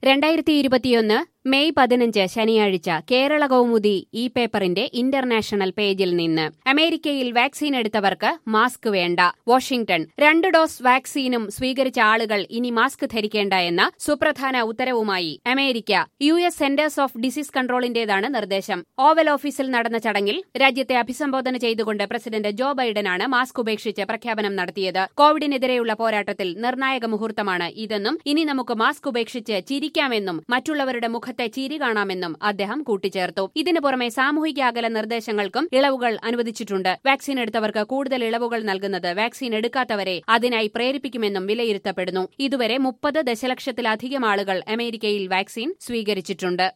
രണ്ടായിരത്തി ഇരുപത്തിയൊന്ന് മെയ് പതിനഞ്ച് ശനിയാഴ്ച കേരള കൗമുദി ഈ പേപ്പറിന്റെ ഇന്റർനാഷണൽ പേജിൽ നിന്ന് അമേരിക്കയിൽ വാക്സിൻ എടുത്തവർക്ക് മാസ്ക് വേണ്ട വാഷിംഗ്ടൺ രണ്ട് ഡോസ് വാക്സിനും സ്വീകരിച്ച ആളുകൾ ഇനി മാസ്ക് ധരിക്കേണ്ട എന്ന സുപ്രധാന ഉത്തരവുമായി America U S centres of disease കൺട്രോളിന്റേതാണ് നിർദ്ദേശം ഓവൽ ഓഫീസിൽ നടന്ന ചടങ്ങിൽ രാജ്യത്തെ അഭിസംബോധന ചെയ്തുകൊണ്ട് പ്രസിഡന്റ് ജോ ബൈഡനാണ് മാസ്ക് ഉപേക്ഷിച്ച് പ്രഖ്യാപനം നടത്തിയത് കോവിഡിനെതിരെയുള്ള പോരാട്ടത്തിൽ നിർണായക മുഹൂർത്തമാണ് ഇതെന്നും ഇനി നമുക്ക് മാസ്ക് ഉപേക്ഷിച്ച് ചിരിക്കാമെന്നും മറ്റുള്ളവരുടെ മുഖത്തെ ചിരി കാണാമെന്നും അദ്ദേഹം കൂട്ടിച്ചേർത്തു ഇതിനു പുറമെ സാമൂഹിക അകല നിർദ്ദേശങ്ങൾക്കും ഇളവുകൾ അനുവദിച്ചിട്ടുണ്ട് വാക്സിൻ എടുത്തവർക്ക് കൂടുതൽ ഇളവുകൾ നൽകുന്നത് വാക്സിൻ എടുക്കാത്തവരെ അതിനായി പ്രേരിപ്പിക്കുമെന്നും വിലയിരുത്തപ്പെടുന്നു ഇതുവരെ മുപ്പത് ദശലക്ഷത്തിലധികം ആളുകൾ അമേരിക്കയിൽ വാക്സിൻ സ്വീകരിച്ചിട്ടുണ്ട്